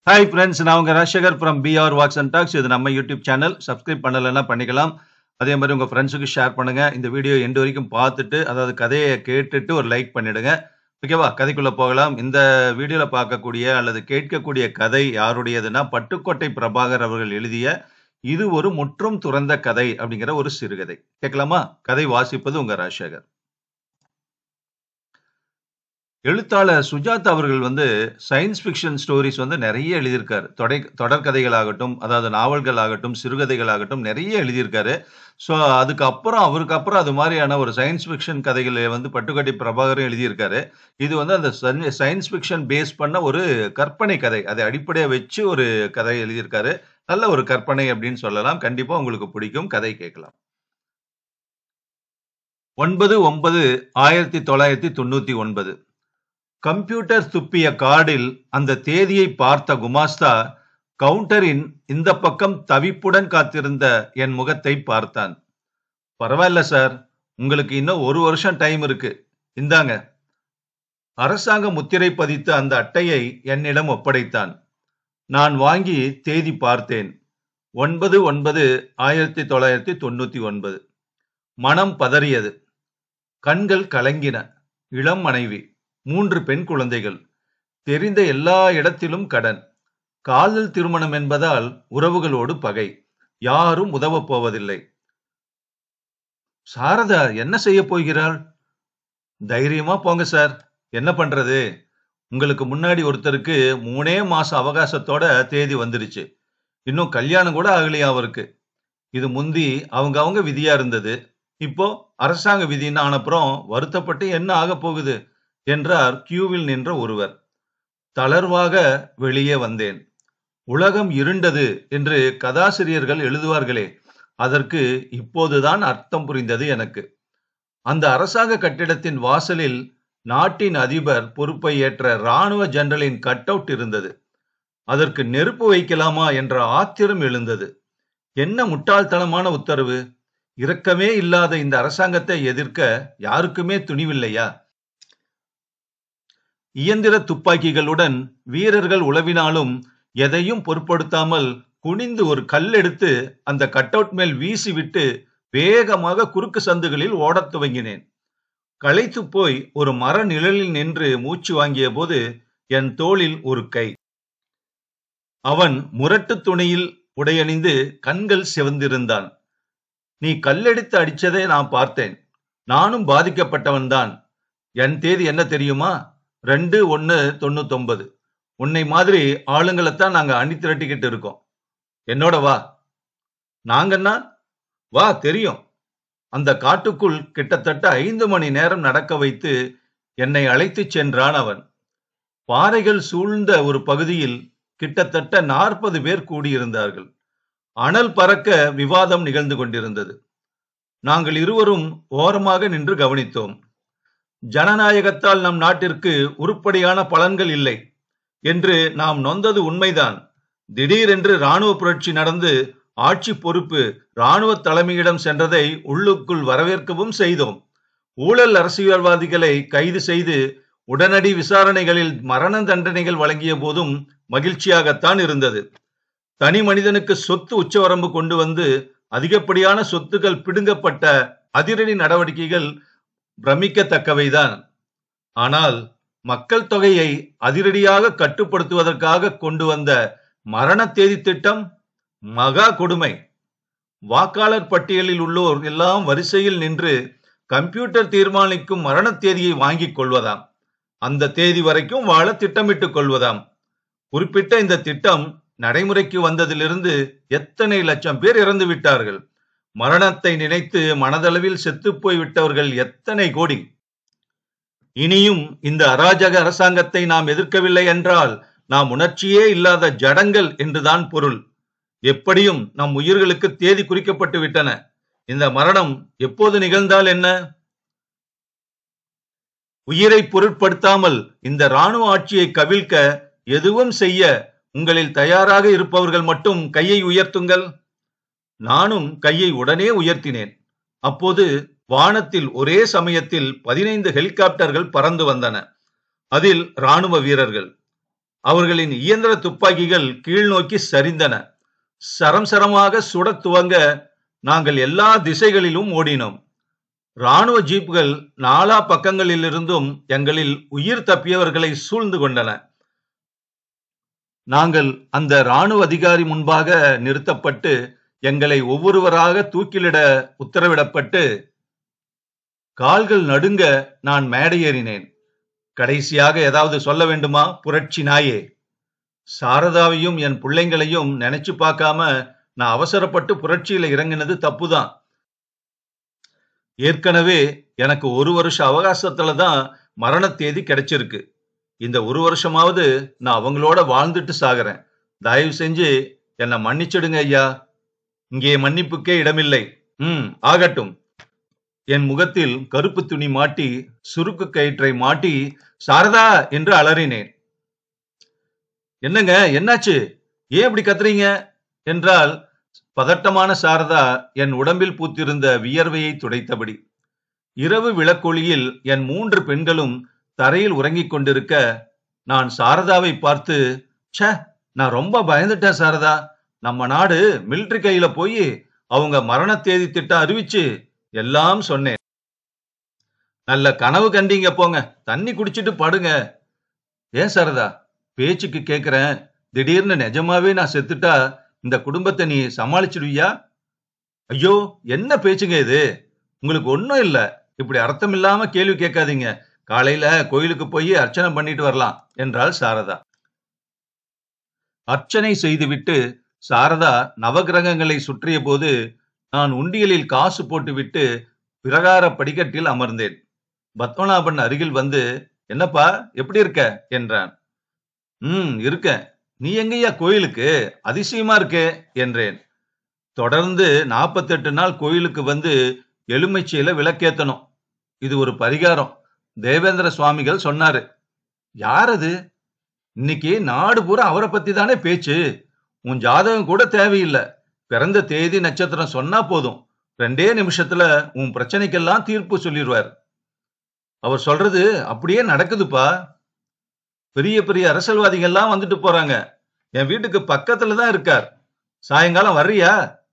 hi friends நான் உங்க Rajasekar from PR walks and talks இது நம்ம யூடியூப் சேனல் சப்ஸ்கிரைப் பண்ணலைன்னா பண்ணிக்கலாம் அதே மாதிரி உங்க ஃப்ரெண்ட்ஸுக்கு ஷேர் பண்ணுங்க இந்த வீடியோ எண்டு வரைக்கும் பார்த்துட்டு அதாவது கதையை கேட்டுட்டு ஒரு லைக் பண்ணிடுங்க ஓகேவா கதைக்குள்ள போகலாம் இந்த வீடியோல பார்க்கக்கூடிய அல்லது கேட்கக்கூடிய கதை யாருடையதுன்னா பட்டுக்கோட்டை பிரபாகர் அவர்கள் எழுதிய இது ஒரு முற்றும் துறந்த கதை அப்படிங்கிற ஒரு சிறுகதை கேட்கலாமா கதை வாசிப்பது உங்க ராஜசேகர் எழுத்தாளர் சுஜாதா அவர்கள் வந்து சயின்ஸ் ஃபிக்ஷன் ஸ்டோரிஸ் வந்து நிறைய எழுதியிருக்காரு தொடை தொடர்கதைகளாகட்டும் அதாவது நாவல்கள் ஆகட்டும் சிறுகதைகள் ஆகட்டும் நிறைய எழுதியிருக்காரு ஸோ அதுக்கப்புறம் அவருக்கு அப்புறம் அது மாதிரியான ஒரு சயின்ஸ் ஃபிக்ஷன் கதைகளை வந்து பட்டுக்கோட்டை பிரபாகரும் எழுதியிருக்காரு இது வந்து அந்த சயின்ஸ் ஃபிக்ஷன் பேஸ் பண்ண ஒரு கற்பனை கதை அதை அடிப்படையாக வச்சு ஒரு கதை எழுதியிருக்காரு நல்ல ஒரு கற்பனை அப்படின்னு சொல்லலாம் கண்டிப்பா உங்களுக்கு பிடிக்கும் கதை கேட்கலாம் ஒன்பது ஒன்பது ஆயிரத்தி தொள்ளாயிரத்தி தொண்ணூத்தி ஒன்பது கம்ப்யூட்டர் துப்பிய கார்டில் அந்த தேதியை பார்த்த குமாஸ்தா கவுண்டரின் இந்த பக்கம் தவிப்புடன் காத்திருந்த என் முகத்தை பார்த்தான் பரவாயில்ல சார் உங்களுக்கு இன்னும் ஒரு வருஷம் டைம் இருக்கு இந்தாங்க அரசாங்க முத்திரை பதித்த அந்த அட்டையை என்னிடம் ஒப்படைத்தான் நான் வாங்கி தேதி பார்த்தேன் ஒன்பது ஒன்பது ஆயிரத்தி தொள்ளாயிரத்தி தொண்ணூத்தி ஒன்பது மனம் பதறியது கண்கள் கலங்கின இளம் மனைவி மூன்று பெண் குழந்தைகள் தெரிந்த எல்லா இடத்திலும் கடன் காதல் திருமணம் என்பதால் உறவுகளோடு பகை யாரும் உதவப் போவதில்லை சாரதா என்ன செய்ய போகிறாள் தைரியமா போங்க சார் என்ன பண்றது உங்களுக்கு முன்னாடி ஒருத்தருக்கு மூணே மாசம் அவகாசத்தோட தேதி வந்துருச்சு இன்னும் கல்யாணம் கூட ஆகலையா அவருக்கு இது முந்தி அவங்க அவங்க விதியா இருந்தது இப்போ அரசாங்க விதின்னு ஆனப்புறம் வருத்தப்பட்டு என்ன ஆக போகுது என்றார் கியூவில் நின்ற ஒருவர் தளர்வாக வெளியே வந்தேன் உலகம் இருண்டது என்று கதாசிரியர்கள் எழுதுவார்களே அதற்கு இப்போதுதான் அர்த்தம் புரிந்தது எனக்கு அந்த அரசாங்க கட்டிடத்தின் வாசலில் நாட்டின் அதிபர் பொறுப்பை ஏற்ற ராணுவ ஜெனரலின் கட் அவுட் இருந்தது அதற்கு நெருப்பு வைக்கலாமா என்ற ஆத்திரம் எழுந்தது என்ன முட்டாள்தனமான உத்தரவு இரக்கமே இல்லாத இந்த அரசாங்கத்தை எதிர்க்க யாருக்குமே துணிவில்லையா இயந்திர துப்பாக்கிகளுடன் வீரர்கள் உளவினாலும் எதையும் பொருட்படுத்தாமல் குனிந்து ஒரு கல் எடுத்து அந்த கட் அவுட் மேல் வீசிவிட்டு வேகமாக குறுக்கு சந்துகளில் ஓடத் துவங்கினேன் களைத்து போய் ஒரு மர நிழலில் நின்று மூச்சு வாங்கிய போது என் தோளில் ஒரு கை அவன் முரட்டு துணியில் உடையணிந்து கண்கள் சிவந்திருந்தான் நீ கல்லெடுத்து அடிச்சதை நான் பார்த்தேன் நானும் பாதிக்கப்பட்டவன்தான் என் தேதி என்ன தெரியுமா ரெண்டு ஒன்னு தொண்ணூத்தொன்பது உன்னை மாதிரி ஆளுங்களைத்தான் நாங்க அணி திரட்டிக்கிட்டு இருக்கோம் என்னோட வா நாங்கன்னா வா தெரியும் அந்த காட்டுக்குள் கிட்டத்தட்ட ஐந்து மணி நேரம் நடக்க வைத்து என்னை அழைத்துச் சென்றான் அவன் பாறைகள் சூழ்ந்த ஒரு பகுதியில் கிட்டத்தட்ட நாற்பது பேர் கூடியிருந்தார்கள் அனல் பறக்க விவாதம் நிகழ்ந்து கொண்டிருந்தது நாங்கள் இருவரும் ஓரமாக நின்று கவனித்தோம் ஜனநாயகத்தால் நம் நாட்டிற்கு உருப்படியான பலன்கள் இல்லை என்று நாம் நொந்தது உண்மைதான் திடீரென்று ராணுவ புரட்சி நடந்து ஆட்சி பொறுப்பு ராணுவ தலைமையிடம் சென்றதை உள்ளுக்குள் வரவேற்கவும் செய்தோம் ஊழல் அரசியல்வாதிகளை கைது செய்து உடனடி விசாரணைகளில் மரண தண்டனைகள் வழங்கிய போதும் மகிழ்ச்சியாகத்தான் இருந்தது தனி மனிதனுக்கு சொத்து உச்சவரம்பு கொண்டு வந்து அதிகப்படியான சொத்துக்கள் பிடுங்கப்பட்ட அதிரடி நடவடிக்கைகள் பிரமிக்கத்தக்கவைதான் ஆனால் மக்கள் தொகையை அதிரடியாக கட்டுப்படுத்துவதற்காக கொண்டு வந்த மரண தேதி திட்டம் மகா கொடுமை வாக்காளர் பட்டியலில் உள்ளோர் எல்லாம் வரிசையில் நின்று கம்ப்யூட்டர் தீர்மானிக்கும் மரண தேதியை வாங்கிக் கொள்வதாம் அந்த தேதி வரைக்கும் வாழ திட்டமிட்டுக் கொள்வதாம் குறிப்பிட்ட இந்த திட்டம் நடைமுறைக்கு வந்ததிலிருந்து எத்தனை லட்சம் பேர் இறந்து விட்டார்கள் மரணத்தை நினைத்து மனதளவில் செத்துப்போய் விட்டவர்கள் எத்தனை கோடி இனியும் இந்த அராஜக அரசாங்கத்தை நாம் எதிர்க்கவில்லை என்றால் நாம் உணர்ச்சியே இல்லாத ஜடங்கள் என்றுதான் பொருள் எப்படியும் நம் உயிர்களுக்கு தேதி குறிக்கப்பட்டு விட்டன இந்த மரணம் எப்போது நிகழ்ந்தால் என்ன உயிரை பொருட்படுத்தாமல் இந்த ராணுவ ஆட்சியை கவிழ்க்க எதுவும் செய்ய உங்களில் தயாராக இருப்பவர்கள் மட்டும் கையை உயர்த்துங்கள் நானும் கையை உடனே உயர்த்தினேன் அப்போது வானத்தில் ஒரே சமயத்தில் பதினைந்து ஹெலிகாப்டர்கள் பறந்து வந்தன அதில் ராணுவ வீரர்கள் அவர்களின் இயந்திர துப்பாக்கிகள் கீழ்நோக்கி சரிந்தன சரம் சரமாக சுடத் துவங்க நாங்கள் எல்லா திசைகளிலும் ஓடினோம் ராணுவ ஜீப்புகள் நாலா பக்கங்களிலிருந்தும் எங்களில் உயிர் தப்பியவர்களை சூழ்ந்து கொண்டன நாங்கள் அந்த ராணுவ அதிகாரி முன்பாக நிறுத்தப்பட்டு எங்களை ஒவ்வொருவராக தூக்கிலிட உத்தரவிடப்பட்டு கால்கள் நடுங்க நான் மேடை ஏறினேன் கடைசியாக ஏதாவது சொல்ல வேண்டுமா புரட்சி நாயே சாரதாவையும் என் பிள்ளைங்களையும் நினைச்சு பார்க்காம நான் அவசரப்பட்டு புரட்சியில இறங்கினது தப்புதான் ஏற்கனவே எனக்கு ஒரு வருஷ அவகாசத்துல தான் மரண தேதி கிடைச்சிருக்கு இந்த ஒரு வருஷமாவது நான் அவங்களோட வாழ்ந்துட்டு சாகுறேன் தயவு செஞ்சு என்னை மன்னிச்சிடுங்க ஐயா இங்கே மன்னிப்புக்கே இடமில்லை ம் ஆகட்டும் என் முகத்தில் கருப்பு துணி மாட்டி சுருக்கு கயிற்றை மாட்டி சாரதா என்று அலறினேன் என்னங்க என்னாச்சு ஏன் இப்படி கத்துறீங்க என்றால் பதட்டமான சாரதா என் உடம்பில் பூத்திருந்த வியர்வையை துடைத்தபடி இரவு விளக்கொளியில் என் மூன்று பெண்களும் தரையில் உறங்கிக் கொண்டிருக்க நான் சாரதாவை பார்த்து ச்சே நான் ரொம்ப பயந்துட்டேன் சாரதா நம்ம நாடு மிலிட்டரி கையில போய் அவங்க மரண தேதி திட்டம் அறிவிச்சு எல்லாம் சொன்னேன் நல்ல கனவு கண்டீங்க போங்க தண்ணி குடிச்சிட்டு படுங்க ஏன் சாரதா பேச்சுக்கு கேக்குறேன் திடீர்னு நிஜமாவே நான் செத்துட்டா இந்த குடும்பத்தை நீ சமாளிச்சிடுவியா ஐயோ என்ன பேச்சுங்க இது உங்களுக்கு ஒண்ணும் இல்ல இப்படி அர்த்தம் இல்லாம கேள்வி கேட்காதீங்க காலையில கோயிலுக்கு போய் அர்ச்சனை பண்ணிட்டு வரலாம் என்றாள் சாரதா அர்ச்சனை செய்துவிட்டு சாரதா நவகிரகங்களை சுற்றிய போது நான் உண்டியலில் காசு போட்டுவிட்டு பிரகார படிக்கட்டில் அமர்ந்தேன் பத்மநாபன் அருகில் வந்து என்னப்பா எப்படி இருக்க என்றான் ம் இருக்க நீ எங்கய்யா கோயிலுக்கு அதிசயமா இருக்கே என்றேன் தொடர்ந்து நாற்பத்தெட்டு நாள் கோயிலுக்கு வந்து எலுமிச்சையில விளக்கேத்தணும் இது ஒரு பரிகாரம் தேவேந்திர சுவாமிகள் சொன்னாரு யார் அது இன்னைக்கு நாடு பூரா அவரை பத்தி தானே பேச்சு உன் ஜாதகம் கூட தேவையில்லை பிறந்த தேதி நட்சத்திரம் சொன்னா போதும் ரெண்டே நிமிஷத்துல உன் பிரச்சனைக்கெல்லாம் தீர்ப்பு சொல்லிடுவார் அவர் சொல்றது அப்படியே நடக்குதுப்பா பெரிய பெரிய அரசியல்வாதிகள்லாம் வந்துட்டு போறாங்க என் வீட்டுக்கு பக்கத்துல தான் இருக்கார் சாயங்காலம் வர்றியா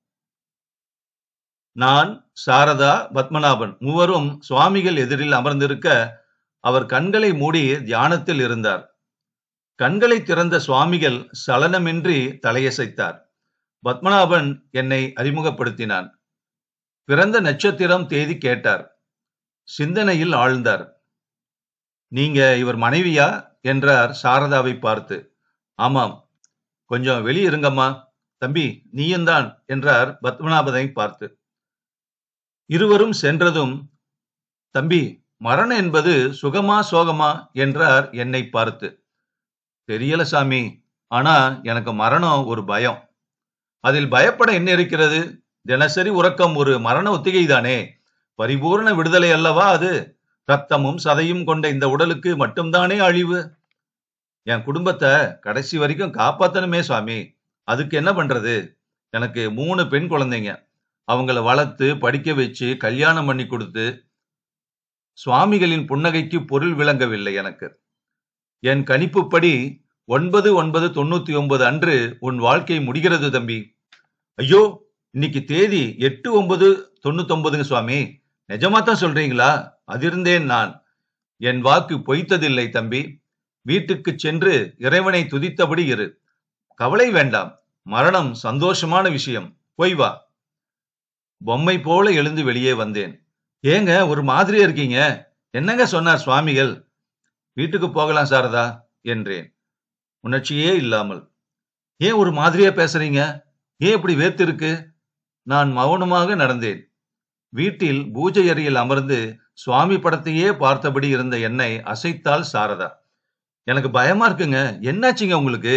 நான் சாரதா பத்மநாபன் மூவரும் சுவாமிகள் எதிரில் அமர்ந்திருக்க அவர் கண்களை மூடி தியானத்தில் இருந்தார் கண்களை திறந்த சுவாமிகள் சலனமின்றி தலையசைத்தார் பத்மநாபன் என்னை அறிமுகப்படுத்தினான் பிறந்த நட்சத்திரம் தேதி கேட்டார் சிந்தனையில் ஆழ்ந்தார் நீங்க இவர் மனைவியா என்றார் சாரதாவை பார்த்து ஆமாம் கொஞ்சம் வெளியே இருங்கம்மா தம்பி நீயும் தான் என்றார் பத்மநாபனை பார்த்து இருவரும் சென்றதும் தம்பி மரணம் என்பது சுகமா சோகமா என்றார் என்னை பார்த்து தெரியல சாமி ஆனா எனக்கு மரணம் ஒரு பயம் அதில் பயப்பட என்ன இருக்கிறது தினசரி உறக்கம் ஒரு மரண ஒத்திகை தானே பரிபூர்ண விடுதலை அல்லவா அது ரத்தமும் சதையும் கொண்ட இந்த உடலுக்கு மட்டும்தானே அழிவு என் குடும்பத்தை கடைசி வரைக்கும் காப்பாத்தணுமே சுவாமி அதுக்கு என்ன பண்றது எனக்கு மூணு பெண் குழந்தைங்க அவங்கள வளர்த்து படிக்க வச்சு கல்யாணம் பண்ணி கொடுத்து சுவாமிகளின் புன்னகைக்கு பொருள் விளங்கவில்லை எனக்கு என் கணிப்புப்படி ஒன்பது ஒன்பது தொண்ணூத்தி ஒன்பது அன்று உன் வாழ்க்கை முடிகிறது தம்பி ஐயோ இன்னைக்கு தேதி எட்டு ஒன்பது தொண்ணூத்தி ஒன்பதுங்க சுவாமி நிஜமா தான் சொல்றீங்களா அதிர்ந்தேன் நான் என் வாக்கு பொய்த்ததில்லை தம்பி வீட்டுக்கு சென்று இறைவனை துதித்தபடி இரு கவலை வேண்டாம் மரணம் சந்தோஷமான விஷயம் போய் வா பொம்மை போல எழுந்து வெளியே வந்தேன் ஏங்க ஒரு மாதிரியா இருக்கீங்க என்னங்க சொன்னார் சுவாமிகள் வீட்டுக்கு போகலாம் சாரதா என்றேன் உணர்ச்சியே இல்லாமல் ஏன் ஒரு மாதிரியா பேசுறீங்க ஏன் இப்படி வேர்த்து இருக்கு நான் மௌனமாக நடந்தேன் வீட்டில் பூஜை அறையில் அமர்ந்து சுவாமி படத்தையே பார்த்தபடி இருந்த என்னை அசைத்தாள் சாரதா எனக்கு பயமா இருக்குங்க என்னாச்சுங்க உங்களுக்கு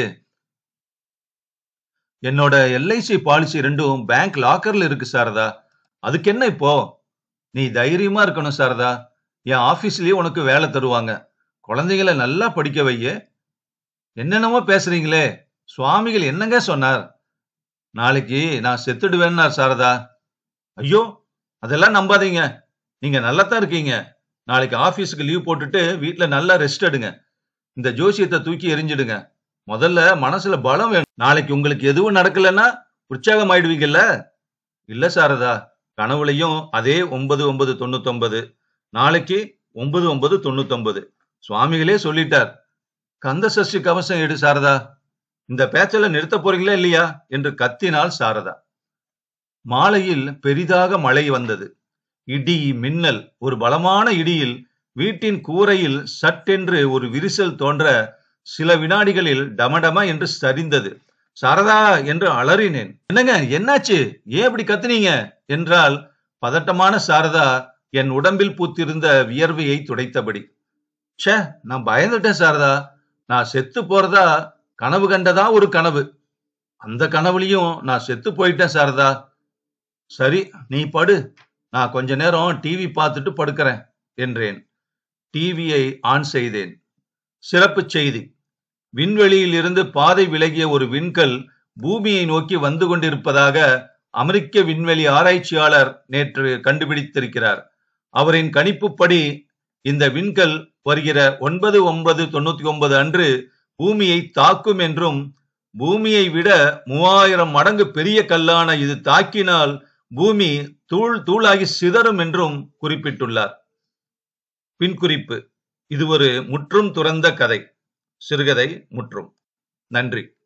என்னோட எல்ஐசி பாலிசி ரெண்டும் பேங்க் லாக்கர்ல இருக்கு சாரதா அதுக்கு என்ன இப்போ நீ தைரியமா இருக்கணும் சாரதா என் ஆபீஸ்லயே உனக்கு வேலை தருவாங்க குழந்தைகளை நல்லா படிக்க வைய என்னென்னமோ பேசுறீங்களே சுவாமிகள் என்னங்க சொன்னார் நாளைக்கு நான் செத்துடுவேன்னார் சாரதா ஐயோ அதெல்லாம் நம்பாதீங்க நீங்க நல்லா தான் இருக்கீங்க நாளைக்கு ஆபீஸுக்கு லீவ் போட்டுட்டு வீட்ல நல்லா ரெஸ்ட் எடுங்க இந்த ஜோசியத்தை தூக்கி எரிஞ்சிடுங்க முதல்ல மனசுல பலம் வேணும் நாளைக்கு உங்களுக்கு எதுவும் நடக்கலன்னா உற்சாகம் ஆயிடுவீங்கல்ல இல்ல சாரதா கனவுலையும் அதே ஒன்பது ஒன்பது தொண்ணூத்தொன்பது நாளைக்கு ஒன்பது ஒன்பது தொண்ணூத்தொன்பது சுவாமிகளே சொல்லிட்டார் கந்த சஷ்டி கவசம் எடு சாரதா இந்த பேச்சல நிறுத்த போறீங்களா இல்லையா என்று கத்தினாள் சாரதா மாலையில் பெரிதாக மழை வந்தது இடி மின்னல் ஒரு பலமான இடியில் வீட்டின் கூரையில் சட்டென்று ஒரு விரிசல் தோன்ற சில வினாடிகளில் டமடம என்று சரிந்தது சாரதா என்று அலறினேன் என்னங்க என்னாச்சு ஏன் இப்படி கத்துனீங்க என்றால் பதட்டமான சாரதா என் உடம்பில் பூத்திருந்த வியர்வையை துடைத்தபடி ச்சே நான் பயந்துட்டேன் சாரதா நான் செத்து போறதா கனவு கண்டதா ஒரு கனவு அந்த கனவுலயும் நான் செத்து போயிட்டேன் சாரதா சரி நீ படு நான் கொஞ்ச நேரம் டிவி பார்த்துட்டு படுக்கிறேன் என்றேன் டிவியை ஆன் செய்தேன் சிறப்புச் செய்தி விண்வெளியில் இருந்து பாதை விலகிய ஒரு விண்கல் பூமியை நோக்கி வந்து கொண்டிருப்பதாக அமெரிக்க விண்வெளி ஆராய்ச்சியாளர் நேற்று கண்டுபிடித்திருக்கிறார் அவரின் கணிப்புப்படி இந்த விண்கல் வருகிற ஒன்பது ஒன்பது தொண்ணூத்தி ஒன்பது அன்று பூமியை தாக்கும் என்றும் பூமியை விட மூவாயிரம் மடங்கு பெரிய கல்லான இது தாக்கினால் பூமி தூள் தூளாகி சிதறும் என்றும் குறிப்பிட்டுள்ளார் பின்குறிப்பு இது ஒரு முற்றும் துறந்த கதை சிறுகதை முற்றும் நன்றி